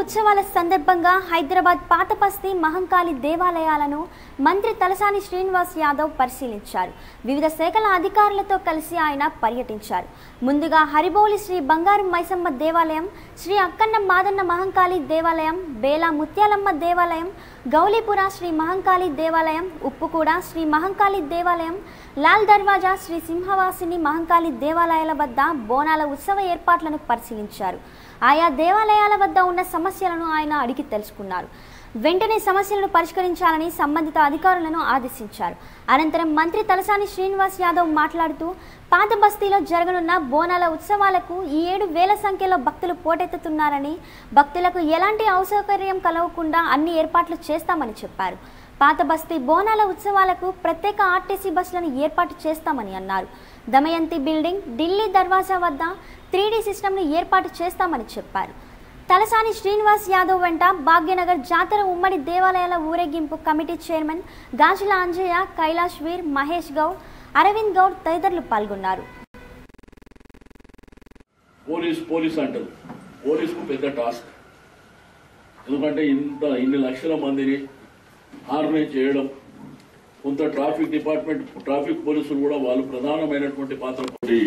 ఉత్సవాల సందర్భంగా హైదరాబాద్ పాతపస్తి మహంకాళి దేవాలయాలను మంత్రి తలసాని శ్రీనివాస్ యాదవ్ పరిశీలించారు వివిధ శాఖల అధికారులతో కలిసి ఆయన పర్యటించారు ముందుగా హరిబోలి శ్రీ బంగారు మైసమ్మ దేవాలయం శ్రీ అక్కన్న మాదన్న మహంకాళి దేవాలయం బేలా ముత్యాలమ్మ దేవాలయం గౌలీపుర శ్రీ మహంకాళి దేవాలయం ఉప్పుకూడ శ్రీ మహంకాళి దేవాలయం లాల్ దర్వాజా శ్రీ సింహవాసిని మహంకాళి దేవాలయాల వద్ద బోనాల ఉత్సవ ఏర్పాట్లను పరిశీలించారు ఆయా దేవాలయాల వద్ద ఉన్న సమస్యలను ఆయన అడిగి తెలుసుకున్నారు వెంటనే సమస్యలను పరిష్కరించాలని సంబంధిత అధికారులను ఆదేశించారు అనంతరం మంత్రి తలసాని శ్రీనివాస్ యాదవ్ మాట్లాడుతూ పాత బస్తీలో జరగనున్న బోనాల ఉత్సవాలకు ఈ ఏడు వేల సంఖ్యలో భక్తులు పోటెత్తుతున్నారని భక్తులకు ఎలాంటి అసౌకర్యం కలగకుండా అన్ని ఏర్పాట్లు చేస్తామని చెప్పారు పాత బస్తీ బోనాల ఉత్సవాలకు ప్రత్యేక ఆర్టీసీ బస్సులను ఏర్పాటు చేస్తామని అన్నారు దమయంతి బిల్డింగ్ ఢిల్లీ దర్వాజా వద్ద త్రీ డీ సిస్టమ్ను ఏర్పాటు చేస్తామని చెప్పారు తలసాని శ్రీనివాస్ యాదవ్ వెంట భాగ్యనగర్ జాతర ఉమ్మడి దేవాలయాల ఊరేగింపు కమిటీ చైర్మన్ గాజుల అంజయ్య కైలాష్ వీర్ మహేష్ గౌడ్ అరవింద్ గౌడ్ తదితరులు పాల్గొన్నారు పోలీస్ పోలీస్ అంటారు పోలీస్కు పెద్ద టాస్క్ ఎందుకంటే ఇంత ఇన్ని లక్షల మందిని ఆర్గనైజ్ చేయడం కొంత ట్రాఫిక్ డిపార్ట్మెంట్ ట్రాఫిక్ పోలీసులు కూడా వాళ్ళు ప్రధానమైనటువంటి పాత్ర పోటీ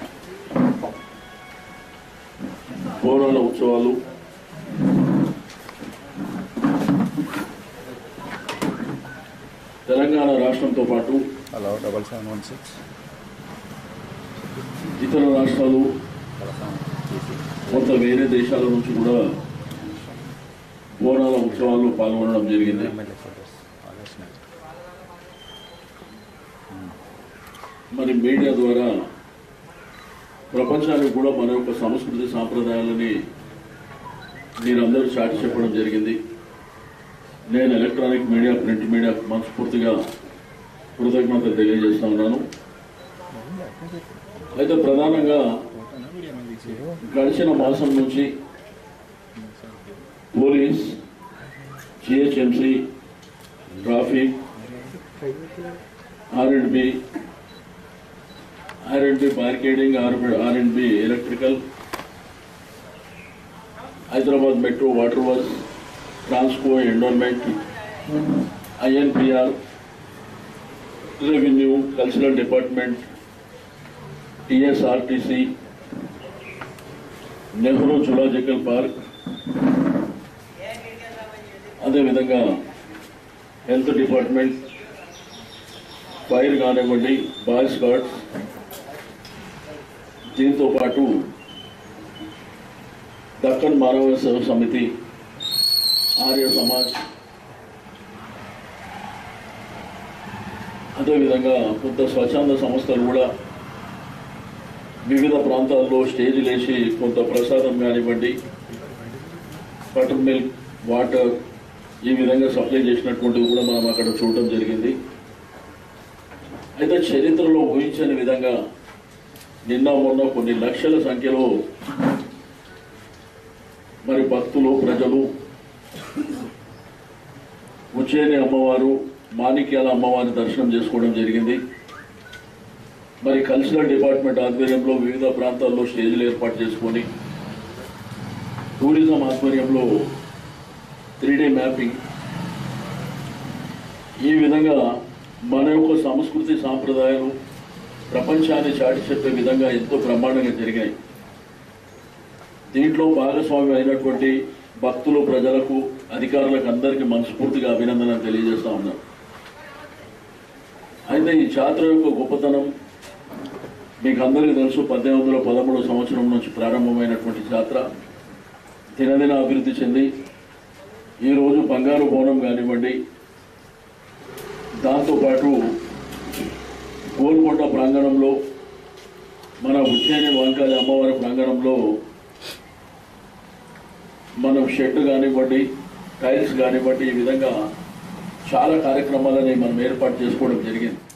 బోనాల ఉత్సవాలు తెలంగాణ రాష్ట్రంతో పాటు hello double seven one six ఇతర రాష్ట్రాలు కొంత వేరే దేశాల నుంచి కూడా బోనాల ఉత్సవాల్లో పాల్గొనడం జరిగింది ఎమ్మెల్యే ఫోటోస్ ఆగస్ట్ నైన్ మరి మీడియా ద్వారా ప్రపంచానికి కూడా మన యొక్క సంస్కృతి సాంప్రదాయాలని మీరందరూ చాటి చెప్పడం జరిగింది నేను ఎలక్ట్రానిక్ మీడియా ప్రింట్ మీడియా మనస్ఫూర్తిగా కృతజ్ఞతలు తెలియజేస్తా ఉన్నాను అయితే ప్రధానంగా గడిచిన మాసం నుంచి police GHMC traffic R and B R and B barricading R and B electrical Hyderabad metro water works Transco endowment INPR revenue cultural department TSRTC Nehru zoological park అదేవిధంగా హెల్త్ డిపార్ట్మెంట్ ఫైర్ కానివ్వండి బాయ్స్ గార్డ్స్ దీంతో పాటు దక్కన్ మానవ సేవ సమితి ఆర్య సమాజ్ అదేవిధంగా కొంత స్వచ్ఛంద సంస్థలు కూడా వివిధ ప్రాంతాల్లో స్టేజ్ లేచి కొంత ప్రసాదం కానివ్వండి బటర్ మిల్క్ వాటర్ ఈ విధంగా సప్లై చేసినటువంటివి కూడా మనం అక్కడ చూడటం జరిగింది అయితే చరిత్రలో ఊహించని విధంగా నిన్న మొన్న కొన్ని లక్షల సంఖ్యలో మరి భక్తులు ప్రజలు ఉజ్జయిని అమ్మవారు మాణిక్యాల అమ్మవారిని దర్శనం చేసుకోవడం జరిగింది మరి కల్చరల్ డిపార్ట్మెంట్ ఆధ్వర్యంలో వివిధ ప్రాంతాల్లో స్టేజ్లు ఏర్పాటు చేసుకొని టూరిజం ఆధ్వర్యంలో త్రీ మ్యాపింగ్ ఈ విధంగా మన యొక్క సంస్కృతి సాంప్రదాయాలు ప్రపంచాన్ని చాటి చెప్పే విధంగా ఎంతో బ్రహ్మాండంగా జరిగాయి దీంట్లో భాగస్వామి అయినటువంటి భక్తులు ప్రజలకు అధికారులకు అందరికీ మనస్ఫూర్తిగా అభినందనలు తెలియజేస్తా ఉన్నాను అయితే ఈ జాతర యొక్క గొప్పతనం మీకు అందరికీ తెలుసు పద్దెనిమిది వందల పదమూడవ సంవత్సరం నుంచి ప్రారంభమైనటువంటి జాతర దినదిన అభివృద్ధి చెంది ఈరోజు బంగారు బోనం కానివ్వండి దాంతోపాటు గోల్కొండ ప్రాంగణంలో మన ఉజ్జయిని వంకాలి అమ్మవారి ప్రాంగణంలో మనం షెడ్ కానివ్వండి టైల్స్ కానివ్వండి ఈ విధంగా చాలా కార్యక్రమాలని మనం ఏర్పాటు చేసుకోవడం జరిగింది